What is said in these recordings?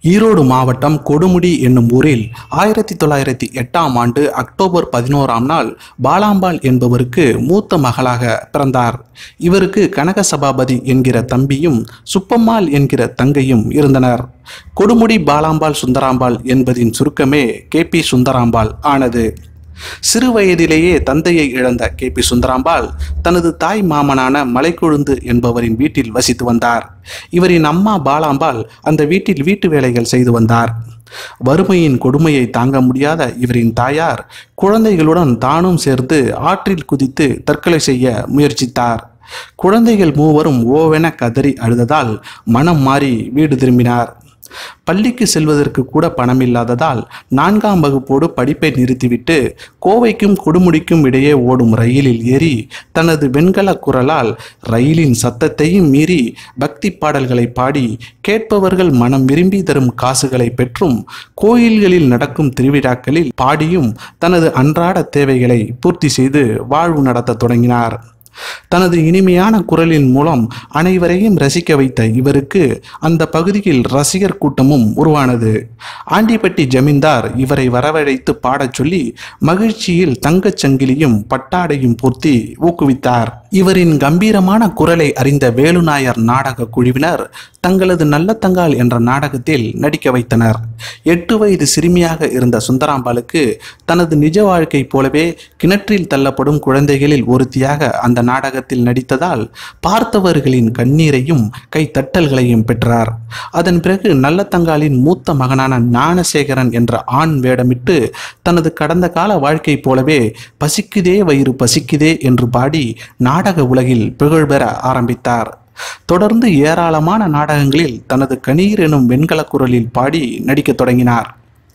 ஈரோடு மாவட்டம் கொடுமுடி என்னும் ஊரில் ஆயிரத்தி தொள்ளாயிரத்தி எட்டாம் ஆண்டு அக்டோபர் பதினோராம் நாள் பாலாம்பாள் என்பவருக்கு மூத்த மகளாக பிறந்தார் இவருக்கு கனக சபாபதி என்கிற தம்பியும் சுப்பம்மாள் என்கிற தங்கையும் இருந்தனர் கொடுமுடி பாலாம்பாள் சுந்தராம்பாள் என்பதின் சுருக்கமே கே பி சுந்தராம்பாள் ஆனது சிறு வயதிலேயே தந்தையை இழந்த கே பி சுந்தராம்பாள் தனது தாய் மாமனான மலைக்கொழுந்து என்பவரின் வீட்டில் வசித்து வந்தார் இவரின் அம்மா பாலாம்பாள் அந்த வீட்டில் வீட்டு வேலைகள் செய்து வந்தார் வறுமையின் கொடுமையை தாங்க முடியாத இவரின் தாயார் குழந்தைகளுடன் தானும் சேர்ந்து ஆற்றில் குதித்து தற்கொலை செய்ய முயற்சித்தார் குழந்தைகள் மூவரும் ஓவென கதறி அழுததால் மனம் மாறி வீடு திரும்பினார் பள்ளிக்கு செல்வதற்கு கூட பணம் இல்லாததால் நான்காம் வகுப்போடு படிப்பை நிறுத்திவிட்டு கோவைக்கும் கொடுமுடிக்கும் இடையே ஓடும் ரயிலில் ஏறி தனது வெண்கல குரலால் ரயிலின் சத்தத்தையும் மீறி பக்தி பாடல்களை பாடி கேட்பவர்கள் மனம் விரும்பி தரும் காசுகளை பெற்றும் கோயில்களில் நடக்கும் திருவிழாக்களில் பாடியும் தனது அன்றாட தேவைகளை பூர்த்தி செய்து வாழ்வு நடத்த தொடங்கினார் தனது இனிமையான குரலின் மூலம் அனைவரையும் ரசிக்க வைத்த இவருக்கு அந்த பகுதியில் ரசிகர் கூட்டமும் உருவானது ஆண்டிப்பட்டி ஜமீன்தார் இவரை வரவழைத்து பாடச் சொல்லி மகிழ்ச்சியில் தங்கச் சங்கிலியும் பட்டாடையும் பொருத்தி ஊக்குவித்தார் இவரின் கம்பீரமான குரலை அறிந்த வேலுநாயர் நாடக குழுவினர் தங்களது நல்ல தங்கால் என்ற நாடகத்தில் நடிக்க வைத்தனர் எட்டு வயது சிறுமியாக இருந்த சுந்தராம்பாளுக்கு தனது நிஜ வாழ்க்கை போலவே கிணற்றில் தள்ளப்படும் குழந்தைகளில் ஒருத்தியாக அந்த நாடகத்தில் நடித்ததால் பார்த்தவர்களின் கண்ணீரையும் கைத்தட்டல்களையும் பெற்றார் அதன் பிறகு நல்லத்தங்காலின் மூத்த மகனான ஞானசேகரன் என்ற ஆண் வேடமிட்டு தனது கடந்த கால வாழ்க்கை போலவே பசிக்குதே வயிறு பசிக்குதே என்று பாடி நாடக உலகில் புகழ் பெற ஆரம்பித்தார் தொடர்ந்து ஏராளமான நாடகங்களில் தனது கணீர் எனும் வெண்கல குரலில் பாடி நடிக்கத் தொடங்கினார்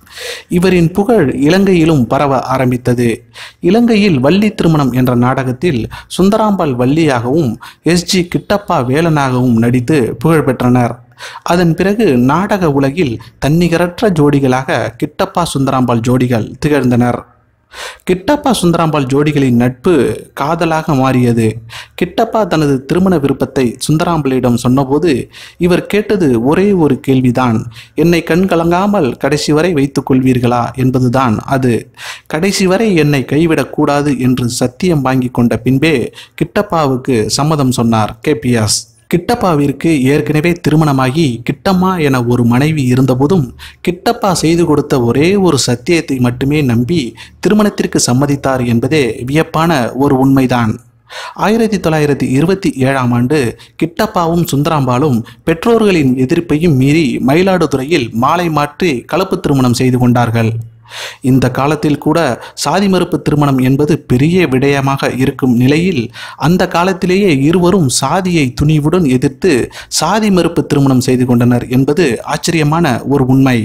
இவரின் புகழ் இலங்கையிலும் பரவ ஆரம்பித்தது இலங்கையில் வள்ளி திருமணம் என்ற நாடகத்தில் சுந்தராம்பாள் வள்ளியாகவும் எஸ் ஜி கிட்டப்பா வேலனாகவும் நடித்து புகழ் பெற்றனர் அதன் பிறகு நாடக உலகில் தன்னிகரற்ற ஜோடிகளாக கிட்டப்பா சுந்தராம்பாள் ஜோடிகள் திகழ்ந்தனர் கிட்டப்பா சுந்தராம்பாள் ஜோடிகளின் நட்பு காதலாக மாறியது கிட்டப்பா தனது திருமண விருப்பத்தை சுந்தராம்பாளிடம் சொன்னபோது இவர் கேட்டது ஒரே ஒரு கேள்விதான் என்னை கண் கலங்காமல் கடைசி வரை வைத்துக் கொள்வீர்களா என்பதுதான் அது கடைசி வரை என்னை கைவிடக்கூடாது என்று சத்தியம் வாங்கி கொண்ட பின்பே கிட்டப்பாவுக்கு சம்மதம் சொன்னார் கேபிஎஸ் கிட்டப்பாவிற்கு ஏற்கனவே திருமணமாகி கிட்டம்மா என ஒரு மனைவி இருந்தபோதும் கிட்டப்பா செய்து கொடுத்த ஒரே ஒரு சத்தியத்தை மட்டுமே நம்பி திருமணத்திற்கு சம்மதித்தார் என்பதே வியப்பான ஒரு உண்மைதான் ஆயிரத்தி தொள்ளாயிரத்தி இருபத்தி ஏழாம் ஆண்டு கிட்டப்பாவும் சுந்தராம்பாலும் பெற்றோர்களின் எதிர்ப்பையும் மீறி மயிலாடுதுறையில் மாலை மாற்றி கலப்பு திருமணம் செய்து கொண்டார்கள் இந்த காலத்தில் கூட சாதி மறுப்பு திருமணம் என்பது பெரிய விடயமாக இருக்கும் நிலையில் அந்த காலத்திலேயே இருவரும் சாதியை துணிவுடன் எதிர்த்து சாதி மறுப்பு திருமணம் செய்து கொண்டனர் என்பது ஆச்சரியமான ஒரு உண்மை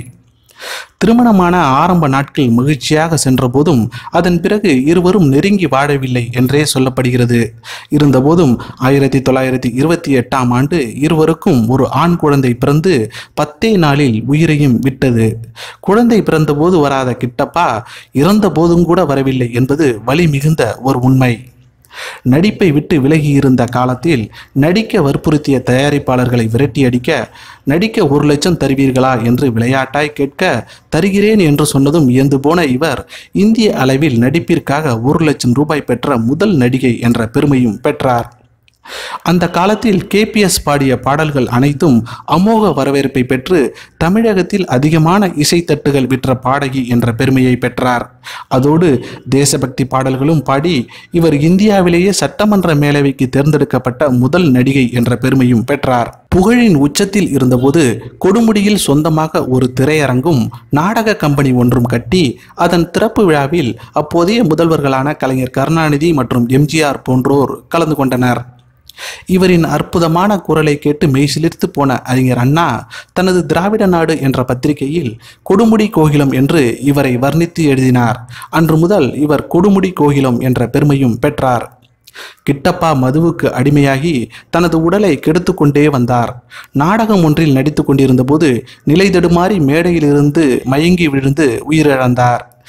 திருமணமான ஆரம்ப நாட்கள் மகிழ்ச்சியாக சென்றபோதும் அதன் பிறகு இருவரும் நெருங்கி வாழவில்லை என்றே சொல்லப்படுகிறது இருந்தபோதும் ஆயிரத்தி தொள்ளாயிரத்தி இருபத்தி எட்டாம் ஆண்டு இருவருக்கும் ஒரு ஆண் குழந்தை பிறந்து பத்தே நாளில் உயிரையும் விட்டது குழந்தை பிறந்தபோது வராத கிட்டப்பா இறந்த போதும் கூட வரவில்லை என்பது வலி மிகுந்த ஒரு உண்மை நடிப்பை விட்டு விலகி இருந்த காலத்தில் நடிக்க வற்புறுத்திய தயாரிப்பாளர்களை விரட்டியடிக்க நடிக்க ஒரு லட்சம் தருவீர்களா என்று விளையாட்டாய் கேட்க தருகிறேன் என்று சொன்னதும் இயந்து போன இவர் இந்திய அளவில் நடிப்பிற்காக ஒரு லட்சம் ரூபாய் பெற்ற முதல் நடிகை என்ற பெருமையும் பெற்றார் அந்த காலத்தில் கேபிஎஸ் பாடிய பாடல்கள் அனைத்தும் அமோக வரவேற்பை பெற்று தமிழகத்தில் அதிகமான இசைத்தட்டுகள் விற்ற பாடகி என்ற பெருமையை பெற்றார் அதோடு தேசபக்தி பாடல்களும் பாடி இவர் இந்தியாவிலேயே சட்டமன்ற மேலவைக்கு தேர்ந்தெடுக்கப்பட்ட முதல் நடிகை என்ற பெருமையும் பெற்றார் புகழின் உச்சத்தில் இருந்தபோது கொடுமுடியில் சொந்தமாக ஒரு திரையரங்கும் நாடக கம்பெனி ஒன்றும் கட்டி அதன் திறப்பு விழாவில் அப்போதைய முதல்வர்களான கலைஞர் கருணாநிதி மற்றும் எம்ஜிஆர் போன்றோர் கலந்து கொண்டனர் இவரின் அற்புதமான குரலை கேட்டு மெய்சிலிர்த்து போன அறிஞர் அண்ணா தனது திராவிட நாடு என்ற பத்திரிகையில் கொடுமுடி கோகிலம் என்று இவரை வர்ணித்து எழுதினார் அன்று முதல் இவர் கொடுமுடி கோகிலம் என்ற பெருமையும் பெற்றார் கிட்டப்பா மதுவுக்கு அடிமையாகி தனது உடலை கெடுத்து கொண்டே வந்தார் நாடகம் ஒன்றில் நடித்து கொண்டிருந்த போது நிலை தடுமாறி மேடையிலிருந்து மயங்கி விழுந்து உயிரிழந்தார்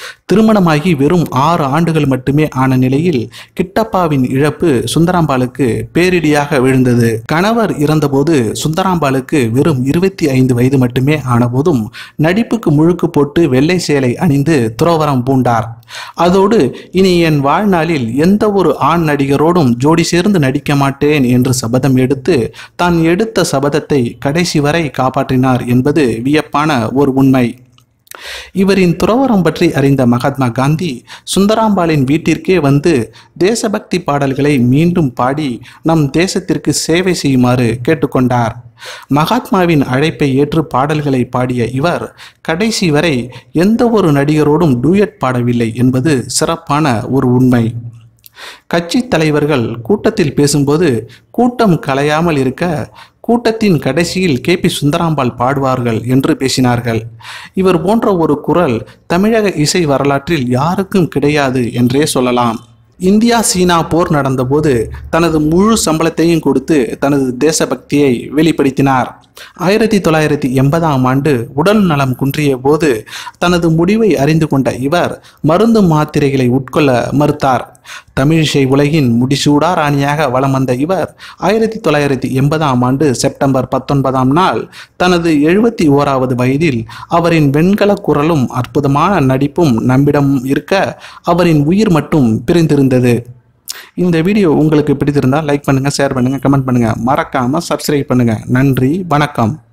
திருமணமாகி வெறும் ஆறு ஆண்டுகள் மட்டுமே ஆன நிலையில் கிட்டப்பாவின் இழப்பு சுந்தராம்பாளுக்கு பேரிடியாக விழுந்தது கணவர் இறந்தபோது சுந்தராம்பாளுக்கு வெறும் இருபத்தி ஐந்து வயது மட்டுமே ஆனபோதும் நடிப்புக்கு முழுக்கு போட்டு வெள்ளை சேலை அணிந்து துறவரம் பூண்டார் அதோடு இனி என் வாழ்நாளில் எந்த ஒரு ஆண் நடிகரோடும் ஜோடி சேர்ந்து நடிக்க மாட்டேன் என்று சபதம் எடுத்து தான் எடுத்த சபதத்தை கடைசி வரை காப்பாற்றினார் என்பது வியப்பான ஒரு உண்மை இவரின் துறவரம் பற்றி அறிந்த மகாத்மா காந்தி சுந்தராம்பாளின் வீட்டிற்கே வந்து தேசபக்தி பாடல்களை மீண்டும் பாடி நம் தேசத்திற்கு சேவை செய்யுமாறு கேட்டுக்கொண்டார் மகாத்மாவின் அழைப்பை ஏற்று பாடல்களை பாடிய இவர் கடைசி வரை எந்த ஒரு நடிகரோடும் டூயட் பாடவில்லை என்பது சிறப்பான ஒரு உண்மை கட்சி தலைவர்கள் கூட்டத்தில் பேசும்போது கூட்டம் கலையாமல் இருக்க கூட்டத்தின் கடைசியில் கே பி சுந்தராம்பாள் பாடுவார்கள் என்று பேசினார்கள் இவர் போன்ற ஒரு குரல் தமிழக இசை வரலாற்றில் யாருக்கும் கிடையாது என்றே சொல்லலாம் இந்தியா சீனா போர் நடந்தபோது தனது முழு சம்பளத்தையும் கொடுத்து தனது தேசபக்தியை வெளிப்படுத்தினார் ஆயிரத்தி தொள்ளாயிரத்தி எண்பதாம் ஆண்டு உடல் நலம் குன்றிய போது தனது முடிவை அறிந்து கொண்ட இவர் மருந்து மாத்திரைகளை உட்கொள்ள மறுத்தார் தமிழிசை உலகின் முடிசூடா ராணியாக வலம் வந்த இவர் ஆயிரத்தி தொள்ளாயிரத்தி எண்பதாம் ஆண்டு செப்டம்பர் பத்தொன்பதாம் நாள் தனது எழுபத்தி ஓராவது வயதில் அவரின் வெண்கல குரலும் அற்புதமான நடிப்பும் நம்மிடம் இருக்க அவரின் உயிர் மட்டும் பிரிந்திருந்தது இந்த வீடியோ உங்களுக்கு பிடித்திருந்தால் லைக் பண்ணுங்கள் ஷேர் பண்ணுங்கள் கமெண்ட் பண்ணுங்கள் மறக்காமல் சப்ஸ்கிரைப் பண்ணுங்கள் நன்றி வணக்கம்